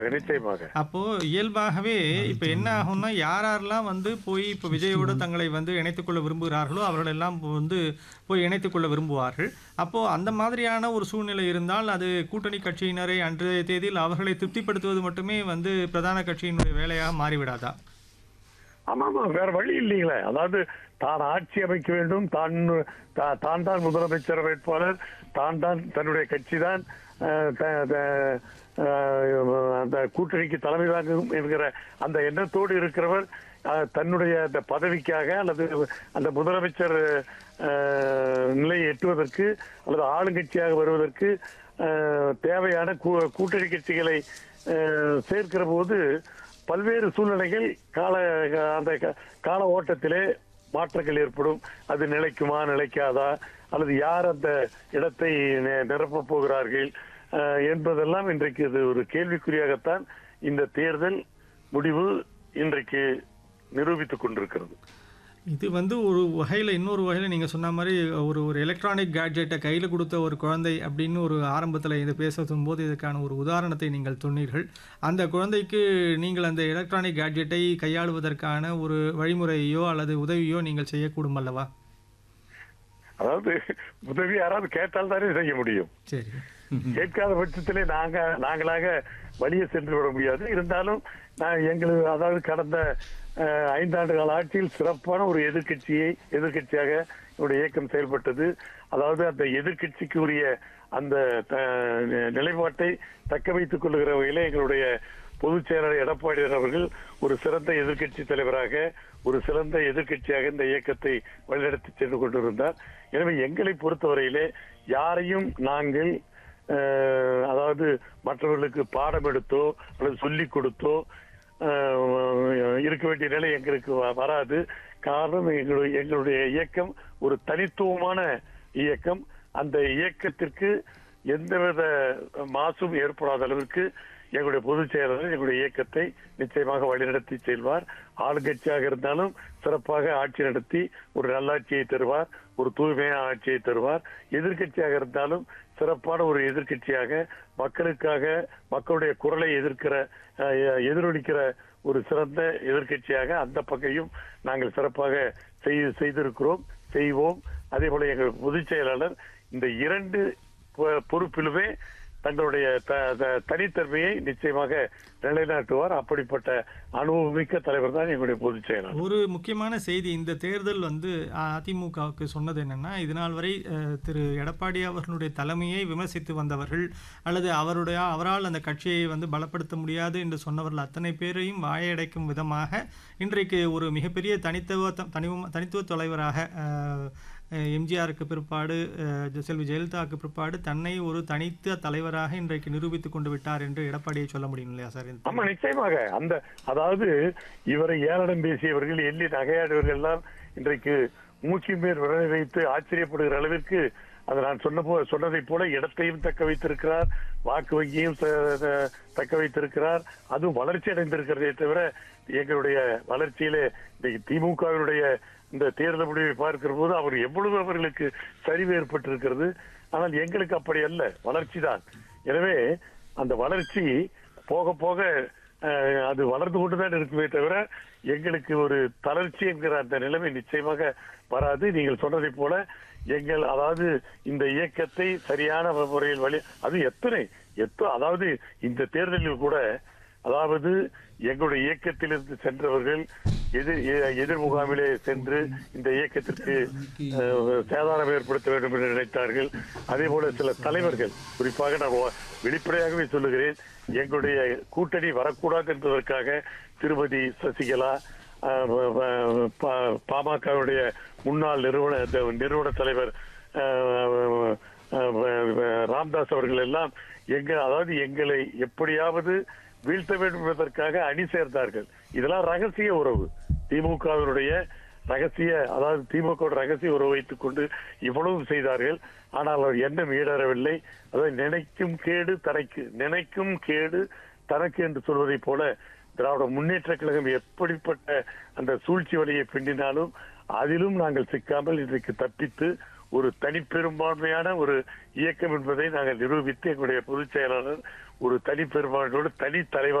நிச்சயமாக அப்போ இயல்பாகவே இப்ப என்ன ஆகும்னா யார் யாரெல்லாம் வந்து போய் இப்ப விஜயோடு தங்களை வந்து இணைத்துக் கொள்ள விரும்புகிறார்களோ அவர்கள் எல்லாம் வந்து போய் இணைத்துக் கொள்ள விரும்புவார்கள் அப்போ அந்த மாதிரியான ஒரு சூழ்நிலை இருந்தால் அது கூட்டணி கட்சியினரை அன்றைய தேதியில் அவர்களை திருப்திப்படுத்துவது மட்டுமே வந்து பிரதான கட்சியினுடைய வேலையாக மாறிவிடாதா ஆமா ஆமா வேற வழி இல்லைங்களே அதாவது தான் ஆட்சி அமைக்க வேண்டும் தான் தா- தான் தான் முதலமைச்சர் வேட்பாளர் தான் தான் தன்னுடைய கட்சி தான் அந்த கூட்டணிக்கு தலைமை தாங்கும் என்கிற அந்த எண்ணத்தோடு இருக்கிறவர் அஹ், தன்னுடைய அந்த பதவிக்காக அல்லது அந்த முதலமைச்சர் அஹ், நிலையை எட்டுவதற்கு அல்லது ஆளுங்கட்சியாக வருவதற்கு அஹ், தேவையான கூ- கூட்டணி கட்சிகளை அஹ், சேர்க்கிற போது பல்வேறு சூழ்நிலைகள் கால அந்த க- கால ஓட்டத்திலே மாற்றங்கள் ஏற்படும் அது நிலைக்குமா நிலைக்காதா அல்லது யார் அந்த இடத்தை நி- நிரப்பப் போகிறார்கள் அஹ், என்பதெல்லாம் இன்றைக்கு இது ஒரு கேள்விக்குறியாகத்தான் இந்த தேர்தல் முடிவு இன்றைக்கு நிரூபித்துக் கொண்டிருக்கிறது இது வந்து ஒரு வகையில் இன்னொரு வகையில் நீங்கள் சொன்ன மாதிரி ஒரு ஒரு எலக்ட்ரானிக் கேட்ஜெட்டை கையில் கொடுத்த ஒரு குழந்தை அப்படின்னு ஒரு ஆரம்பத்தில் இது பேச போது இதுக்கான ஒரு உதாரணத்தை நீங்கள் சொன்னீர்கள் அந்த குழந்தைக்கு நீங்கள் அந்த எலக்ட்ரானிக் கேட்ஜெட்டை கையாளுவதற்கான ஒரு வழிமுறையோ அல்லது உதவியோ நீங்கள் செய்யக்கூடும் அல்லவா அதாவது உதவி யாராவது கேட்டால் தானே செய்ய முடியும் சரி கேட்காத பட்சத்திலே நாங்க நாங்களாக வழியே சென்று விட முடியாது இருந்தாலும் நான் எங்களுக்கு அதாவது கடந்த அஹ், ஐந்தாண்டு கால ஆட்சியில் சிறப்பான ஒரு எதிர்க்கட்சியை எதிர்க்கட்சியாக என்னுடைய இயக்கம் செயல்பட்டது அதாவது அந்த எதிர்க்கட்சிக்கு உரிய அந்த த- நிலைப்பாட்டை தக்க வைத்துக் கொள்ளுகிற வகையில எங்களுடைய பொதுச் செயலாளர் எடப்பாடியார் அவர்கள் ஒரு சிறந்த எதிர்க்கட்சி தலைவராக ஒரு சிறந்த எதிர்க்கட்சியாக இந்த இயக்கத்தை வழிநடத்தி சென்று கொண்டிருந்தார் எனவே எங்களை பொறுத்தவரையிலே யாரையும் நாங்கள் அஹ், அதாவது மற்றவர்களுக்கு பாடம் எடுத்தோ அல்லது சொல்லிக் கொடுத்தோ அஹ், இருக்க வேண்டிய நிலை எங்களுக்கு வ- வராது காரணம் எங்களுடைய எங்களுடைய இயக்கம் ஒரு தனித்துவமான இயக்கம் அந்த இயக்கத்திற்கு எந்தவித மாசும் ஏற்படாத அளவிற்கு எங்களுடைய பொதுச் செயலாளர் எங்களுடைய இயக்கத்தை நிச்சயமாக வழிநடத்தி செல்வார் ஆளுங்கட்சியாக இருந்தாலும் சிறப்பாக ஆட்சி நடத்தி ஒரு நல்லாட்சியை தருவார் ஒரு தூய்மையான ஆட்சியை தருவார் எதிர்க்கட்சியாக இருந்தாலும் சிறப்பான ஒரு எதிர்க்கட்சியாக மக்களுக்காக மக்களுடைய குரலை எதிர்க்கிற அஹ், எதிரொலிக்கிற ஒரு சிறந்த எதிர்க்கட்சியாக அந்த பக்கையும் நாங்கள் சிறப்பாக செய்- செய்திருக்கிறோம் செய்வோம் அதே போல எங்கள் பொதுச் செயலாளர் இந்த இரண்டு பொ- பொறுப்பிலுமே தங்களுடைய த- த- தனித்தன்மையை நிச்சயமாக நிலைநாட்டுவார் அப்படிப்பட்ட அனுபவமிக்க தலைவர் தான் எங்களுடைய பொதுச் செயலாளர் ஒரு முக்கியமான செய்தி இந்த தேர்தல் வந்து அதிமுகவுக்கு சொன்னது என்னன்னா இது நாள் வரை அஹ், திரு எடப்பாடி அவர்களுடைய தலைமையை விமர்சித்து வந்தவர்கள் அல்லது அவருடைய அவரால் அந்த கட்சியை வந்து பலப்படுத்த முடியாது என்று சொன்னவர்கள் அத்தனை பேரையும் வாயடைக்கும் விதமாக இன்றைக்கு ஒரு மிகப்பெரிய தனித்துவ தனித்துவ தனித்துவ தலைவராக அஹ், அஹ், எம்ஜிஆருக்கு பிற்பாடு அஹ், செல்வி ஜெயலலிதாவுக்கு பிற்பாடு தன்னை ஒரு தனித்த தலைவராக இன்றைக்கு நிரூபித்துக் கொண்டு விட்டார் என்று எடப்பாடியை சொல்ல முடியும் இல்லையா சார் இந்த ஆமா நிச்சயமாக அந்த அதாவது இவரை ஏளனம் பேசியவர்கள் எள்ளி நகையாடுவர்கள் எல்லாம் இன்றைக்கு மூச்சின் மேல் விரலை வைத்து ஆச்சரியப்படுகிற அளவிற்கு அதை நான் சொன்ன போ சொன்னதைப் போல இடத்தையும் தக்க வைத்திருக்கிறார் வாக்கு வங்கியும் ச- ச- தக்க வைத்திருக்கிறார் அதுவும் வளர்ச்சி அடைந்திருக்கிறதே தவிர எங்களுடைய வளர்ச்சியிலே இன்னைக்கு திமுகவினுடைய இந்த தேர்தல் முடிவை பார்க்கிற போது அவர் எவ்வளவு அவர்களுக்கு சரிவு ஏற்பட்டிருக்கிறது ஆனால் எங்களுக்கு அப்படி அல்ல வளர்ச்சி தான் எனவே அந்த வளர்ச்சி போக போக அஹ், அது வளர்ந்து கொண்டுதான் இருக்குமே தவிர எங்களுக்கு ஒரு தளர்ச்சி என்கிற அந்த நிலைமை நிச்சயமாக வராது நீங்கள் சொன்னதைப் போல எங்கள் அதாவது இந்த இயக்கத்தை சரியான முறையில் வழி அது எத்தனை எத்தோ அதாவது இந்த தேர்தலில் கூட அதாவது எங்களுடைய இயக்கத்திலிருந்து சென்றவர்கள் எதிர் எ- எதிர் முகாமிலே சென்று இந்த இயக்கத்திற்கு அஹ், சேதாரம் ஏற்படுத்த வேண்டும் என்று நினைத்தார்கள் அதே போல சில தலைவர்கள் குறிப்பாக நான் வ- வெளிப்படையாகவே சொல்லுகிறேன் எங்களுடைய கூட்டணி வரக்கூடாது என்பதற்காக திருமதி சசிகலா அஹ், ப- ப- பாமகவுடைய முன்னாள் நிறுவன நிறுவன தலைவர் அஹ், அஹ், ராம்தாஸ் அவர்கள் எல்லாம் எங்க அதாவது எங்களை எப்படியாவது வீழ்த்த வேண்டும் என்பதற்காக அணி சேர்ந்தார்கள் இதெல்லாம் ரகசிய உறவு திமுகவினுடைய ரகசிய அதாவது திமுக ரகசிய உறவு வைத்துக் கொண்டு இவ்வளவு செய்தார்கள் ஆனால் அவர் எண்ணம் ஈடறவில்லை அதாவது நினைக்கும் கேடு தனக்கு நினைக்கும் கேடு தனக்கு என்று சொல்வதைப் போல திராவிட முன்னேற்ற கழகம் எப்படிப்பட்ட அந்த சூழ்ச்சி வழியை பின்னினாலும் அதிலும் நாங்கள் சிக்காமல் இன்றைக்கு தப்பித்து ஒரு தனிப்பெரும்பான்மையான ஒரு இயக்கம் என்பதை நாங்கள் நிரூபித்து எங்களுடைய பொதுச் செயலாளர் ஒரு தனி பெரும்பான்மையோடு தனி தலைவர்